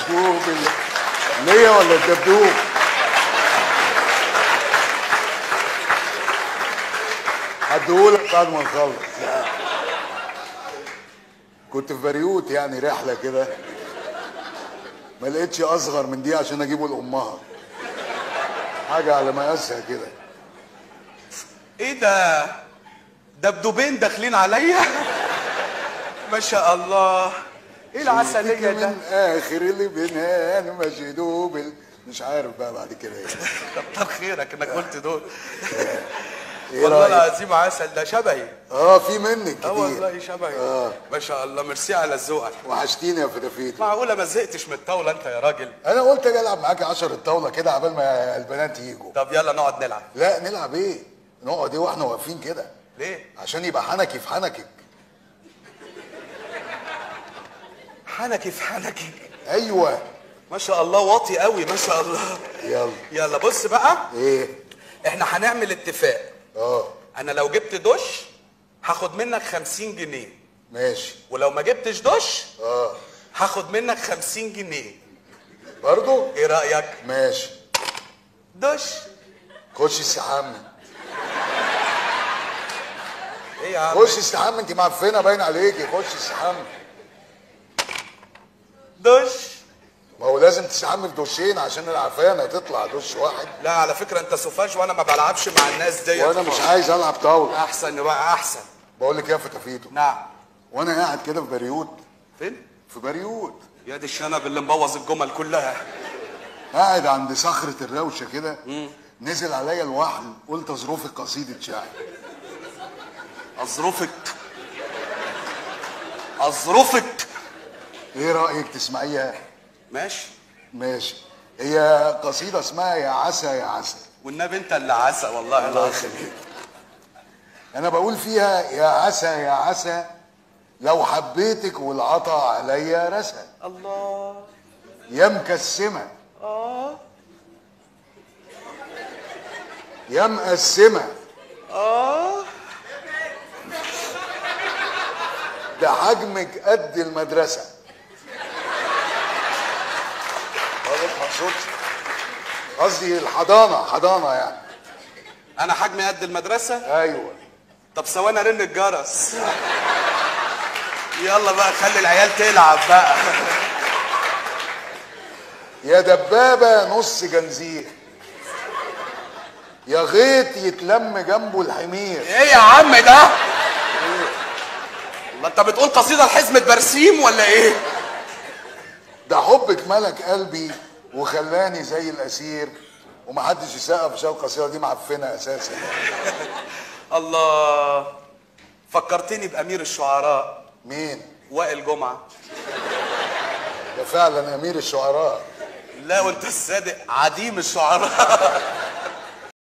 دبدوب ال- ليا ولا الدبدوب هديهولك بعد ما نخلص كنت في بريوت يعني رحله كده ما لقيتش اصغر من دي عشان اجيبه لامها حاجه على مقاسها كده ايه ده دبدوبين داخلين عليا ما شاء الله ايه العسليه شفتك ده من اخر اللي بنان مجدوب ال- مش عارف بقى بعد كده ايه كتر خيرك انك قلت دول ايه والله رايك العظيم عسل ده شبهي اه في منك اه كتير والله شبهي آه. ما شاء الله ميرسي على ذوقك وحشتيني يا فتافيت معقوله ما زهقتش من الطاوله انت يا راجل انا قلت اجي العب معاك 10 الطاوله كده عبال ما البنات يجوا طب يلا نقعد نلعب لا نلعب ايه نقعد ايه واحنا واقفين كده ليه عشان يبقى حنكي في حنكك حنكي في حنكي ايوه ما شاء الله واطي قوي ما شاء الله يلا يلا بص بقى ايه احنا هنعمل اتفاق اه انا لو جبت دش هاخد منك 50 جنيه ماشي ولو ما جبتش دش اه هاخد منك 50 جنيه برضو ايه رايك ماشي دش خش استحمى ايه يا عم خش استحمى انت معفنه باين عليكي خش استحمى دش ما هو لازم تستحمى في دشين عشان العفانه تطلع دش واحد لا على فكره انت سوفاج وانا ما بلعبش مع الناس ديت وانا مش عايز العب طاوله احسن بقى احسن بقول لك ايه يا فتافيتو نعم وانا قاعد كده في بريوت فين في بريوت يا دي الشنب اللي مبوظ الجمل كلها قاعد عند صخرة الروشة كده نزل عليا الوحل قلت ظروفي قصيدة شعر اظروفك اظروفك ايه رأيك تسمعيها ماشي ماشي هي قصيدة اسمها يا عسى يا عسى والنبي انت اللي عسى والله الله العظيم يخليك انا بقول فيها يا عسى يا عسى لو حبيتك والعطا عليا رسى الله يا مكسمة اه يا مقسمة اه ده حجمك قد المدرسة غلط مقصودش قصدي الحضانة حضانة يعني انا حجمي قد المدرسه ايوه طب ثواني ارن الجرس يلا بقى خلي العيال تلعب بقى يا دبابة نص جنزير يا غيط يتلم جنبه الحمير ايه يا عم ده الله انت بتقول قصيده لحزمه برسيم ولا ايه ده حبك ملك قلبي وخلاني زي الاسير ومحدش يسقف عشان القصيده دي معفنه اساسا الله فكرتني بامير الشعراء مين وائل جمعه ده فعلا امير الشعراء لا وانت الصادق عديم الشعراء